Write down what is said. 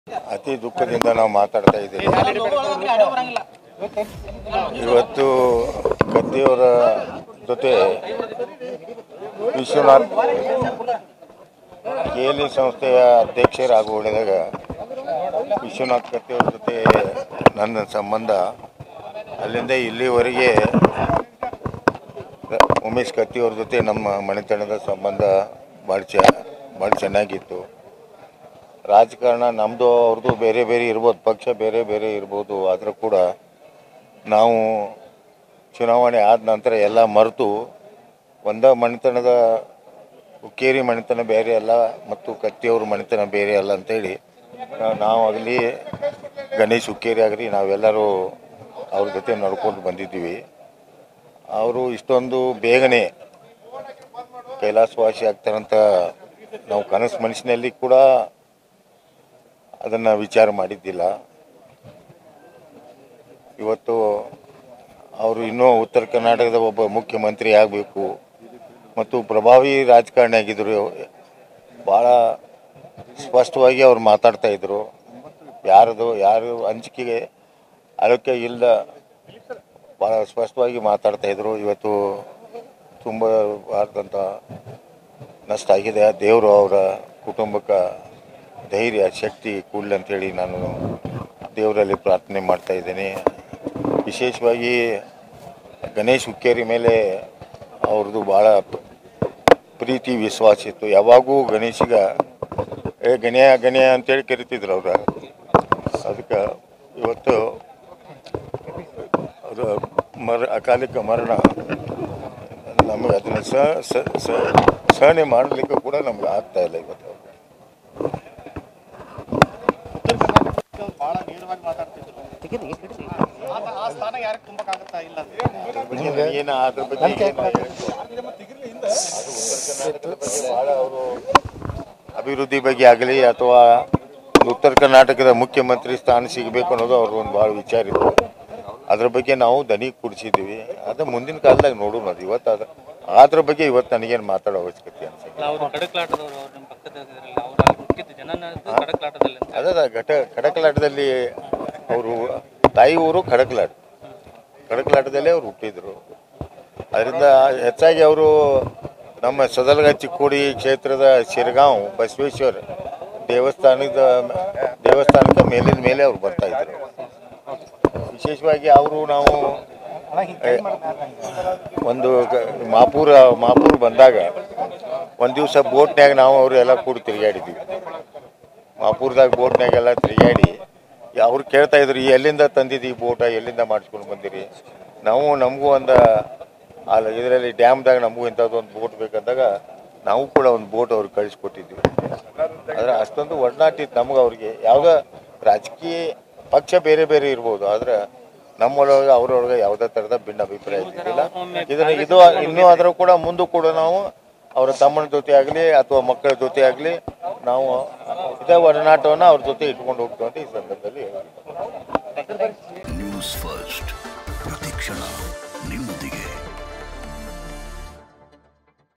ಅತಿ ದುಃಖದಿಂದ ನಾವು ಮಾತಾಡ್ತಾ ಇದ್ದೀವಿ ಇವತ್ತು ಗದ್ದಿಯವರ ಜೊತೆ ವಿಶ್ವನಾಥ್ ಕೇಲಿ ಸಂಸ್ಥೆಯ ಅಧ್ಯಕ್ಷರಾಗಿ ಉಳಿದಾಗ ವಿಶ್ವನಾಥ್ ಕತ್ತಿಯವ್ರ ಜೊತೆ ನನ್ನ ಸಂಬಂಧ ಅಲ್ಲಿಂದ ಇಲ್ಲಿವರೆಗೆ ಉಮೇಶ್ ಕತ್ತಿಯವ್ರ ಜೊತೆ ನಮ್ಮ ಮನೆತನದ ಸಂಬಂಧ ಭಾಳ ಚ ಭಾಳ ಚೆನ್ನಾಗಿತ್ತು ರಾಜಕಾರಣ ನಮ್ಮದು ಅವ್ರದ್ದು ಬೇರೆ ಬೇರೆ ಇರ್ಬೋದು ಪಕ್ಷ ಬೇರೆ ಬೇರೆ ಇರ್ಬೋದು ಆದರೂ ಕೂಡ ನಾವು ಚುನಾವಣೆ ಆದ ನಂತರ ಎಲ್ಲ ಮರೆತು ಒಂದ ಮನೆತನದ ಹುಕ್ಕೇರಿ ಮನೆತನ ಬೇರೆ ಅಲ್ಲ ಮತ್ತು ಕತ್ತಿಯವ್ರ ಮನೆತನ ಬೇರೆ ಅಲ್ಲ ಅಂತೇಳಿ ನಾ- ನಾವು ಆಗಲಿ ಗಣೇಶ್ ಹುಕ್ಕೇರಿ ಆಗಲಿ ನಾವೆಲ್ಲರೂ ಅವ್ರ ಜೊತೆ ನಡ್ಕೊಂಡು ಬಂದಿದ್ದೀವಿ ಅವರು ಇಷ್ಟೊಂದು ಬೇಗನೆ ಕೈಲಾಸವಾಸಿ ಆಗ್ತಾರಂತ ನಾವು ಕನಸು ಮನಸ್ಸಿನಲ್ಲಿ ಕೂಡ ಅದನ್ನು ವಿಚಾರ ಮಾಡಿದ್ದಿಲ್ಲ ಇವತ್ತು ಅವರು ಇನ್ನೂ ಉತ್ತರ ಕರ್ನಾಟಕದ ಒಬ್ಬ ಮುಖ್ಯಮಂತ್ರಿ ಆಗಬೇಕು ಮತ್ತು ಪ್ರಭಾವಿ ರಾಜಕಾರಣಿ ಆಗಿದ್ದರು ಭಾಳ ಸ್ಪಷ್ಟವಾಗಿ ಅವ್ರು ಮಾತಾಡ್ತಾ ಇದ್ರು ಯಾರದು ಯಾರು ಅಂಜಿಕೆಗೆ ಅಳಕೆ ಇಲ್ಲದ ಭಾಳ ಸ್ಪಷ್ಟವಾಗಿ ಮಾತಾಡ್ತಾ ಇದ್ರು ಇವತ್ತು ತುಂಬ ಆದಂಥ ನಷ್ಟ ಆಗಿದೆ ದೇವರು ಅವರ ಕುಟುಂಬಕ್ಕೆ ಧೈರ್ಯ ಶಕ್ತಿ ಕೊಡ್ಲಿ ಅಂತೇಳಿ ನಾನು ದೇವರಲ್ಲಿ ಪ್ರಾರ್ಥನೆ ಮಾಡ್ತಾ ಇದ್ದೇನೆ ವಿಶೇಷವಾಗಿ ಗಣೇಶ್ ಹುಕ್ಕೇರಿ ಮೇಲೆ ಅವ್ರದ್ದು ಭಾಳ ಪ್ರೀತಿ ವಿಶ್ವಾಸ ಇತ್ತು ಯಾವಾಗೂ ಗಣೇಶಿಗ ಏ ಗಣೇಯ ಗಣೇಯ ಅಂತೇಳಿ ಕರಿತಿದ್ರು ಅವ್ರ ಅದಕ್ಕೆ ಇವತ್ತು ಅವರ ಮರ ಅಕಾಲಿಕ ಮರಣ ನಮಗೆ ಅದನ್ನು ಸ ಸ- ಸ- ಸಹನೆ ಮಾಡಲಿಕ್ಕೆ ಕೂಡ ನಮ್ಗೆ ಆಗ್ತಾ ಇಲ್ಲ ಇವತ್ತು ಬಹಳ ನೇರವಾಗಿ ಮಾತಾಡ್ತಿದ್ರು ಆ- ಆ ಸ್ಥಾನ ಯಾರಿಗೆ ತುಂಬಕ್ಕಾಗತ್ತಾ ಇಲ್ಲ ಅಂತ. ಏನು ಅದ್ರ ಬಗ್ಗೆ ಏನು ಹೇಳಕ್ಕೆ ಅದು ಉತ್ತರ ಕರ್ನಾಟಕದ ಬಗ್ಗೆ ಬಹಳ ಅವರು ಅಭಿವೃದ್ಧಿ ಬಗ್ಗೆ ಆಗಲಿ ಅಥವಾ ಉತ್ತರ ಕರ್ನಾಟಕದ ಮುಖ್ಯಮಂತ್ರಿ ಸ್ಥಾನ ಸಿಗಬೇಕು ಅನ್ನೋದು ಅವ್ರ ಒಂದು ಭಾಳ ವಿಚಾರ ಇತ್ತು ಅದ್ರ ಬಗ್ಗೆ ನಾವು ದನಿ ಕುಡಿಸಿದ್ದೀವಿ ಅದು ಮುಂದಿನ ಕಾಲದಾಗ ನೋಡೋಣ ಅದು ಇವತ್ತು ಅದ ಅದ್ರ ಬಗ್ಗೆ ಇವತ್ತು ನನಗೇನು ಮಾತಾಡೋ ಅವಶ್ಯಕತೆ ಅನ್ಸುತ್ತೆ ಅವರು ಕಡಕ್ಲಾಟದವರು ಅವ್ರು ನಿಮ್ಮ ಪಕ್ಕದಲ್ಲಿ ಅವ್ರು ಅಲ್ಲಿ ಹುಟ್ಟಿದ್ದು ಜನನ ಕಡಕ್ಲಾಟದಲ್ಲಿ ಅಂತ ಅದ ಘಟ ಖಡಕಲಾಟದಲ್ಲಿ ಅವರು ತಾಯಿ ಊರು ಖಡಕಲಾಟ ಖಡಕಲಾಟದಲ್ಲೇ ಅವ್ರು ಹುಟ್ಟಿದ್ರು ಅದರಿಂದ ಹೆಚ್ಚಾಗಿ ಅವರು ನಮ್ಮ ಸದಲಗ ಚಿಕ್ಕೋಡಿ ಕ್ಷೇತ್ರದ ಶಿರಗಾಂವ್ ಬಸವೇಶ್ವರ ದೇವಸ್ಥಾನದ ದೇವಸ್ಥಾನಕ್ಕೆ ಮೇಲಿನ ಮೇಲೆ ಅವ್ರು ಬರ್ತಾ ಇದ್ರು ವಿಶೇಷವಾಗಿ ಅವರು ನಾವು ಏ, ಒಂದು ಗ- ಮಾಪೂರ ಮಾಪೂರ್ ಬಂದಾಗ ಒಂದು ದಿವಸ ಬೋಟ್ನ್ಯಾಗ ನಾವು ಅವರು ಎಲ್ಲ ಕೂಡ ತಿರುಗಾಡಿದ್ವಿ ಮಾಪುರದಾಗ ಬೋಟ್ನಾಗೆಲ್ಲ ತಿರುಗಾಡಿ ಅವ್ರು ಕೇಳ್ತಾ ಇದ್ರು ಈ ಎಲ್ಲಿಂದ ತಂದಿದ್ದು ಈ ಬೋಟ ಎಲ್ಲಿಂದ ಮಾಡಿಸ್ಕೊಂಡು ಬಂದಿರಿ ನಾವು ನಮಗೂ ಒಂದು ಅಲ್ಲ ಇದರಲ್ಲಿ ಡ್ಯಾಮ್ದಾಗ ನಮಗೂ ಇಂಥದ್ದು ಒಂದು ಬೋಟ್ ಬೇಕಂದಾಗ ನಾವು ಕೂಡ ಒಂದು ಬೋಟ್ ಅವ್ರಿಗೆ ಕಳಿಸ್ಕೊಟ್ಟಿದ್ವಿ ಆದರೆ ಅಷ್ಟೊಂದು ಒಡನಾಟಿತ್ತು ನಮ್ಗೆ ಅವ್ರಿಗೆ ಯಾವುದೋ ರಾಜಕೀಯ ಪಕ್ಷ ಬೇರೆ ಬೇರೆ ಇರ್ಬೋದು ಆದರೆ ನಮ್ಮೊಳಗೆ ಅವರೊಳಗೆ ಯಾವುದೇ ಥರದ ಭಿನ್ನ ಅಭಿಪ್ರಾಯ ಇದ್ದಿಲ್ಲ ಇದನ್ನ ಇದು ಇನ್ನೂ ಅದರ ಕೂಡ ಮುಂದೂ ಕೂಡ ನಾವು ಅವರ ತಮ್ಮನ ಜೊತೆ ಆಗಲಿ ಅಥವಾ ಮಕ್ಕಳ ಜೊತೆ ಆಗಲಿ ನಾವು ಇದೇ ಒಡನಾಟವನ್ನು ಅವ್ರ ಜೊತೆ ಇಟ್ಕೊಂಡು ಹೋಗ್ತೀವಿ ಅಂತ ಈ ಸಂದರ್ಭದಲ್ಲಿ ಹೇಳ್ತೀನಿ. ನ್ಯೂಸ್ ಫಸ್ಟ್ ಪ್ರತಿಕ್ಷಣ ನಿಮ್ಮೊಂದಿಗೆ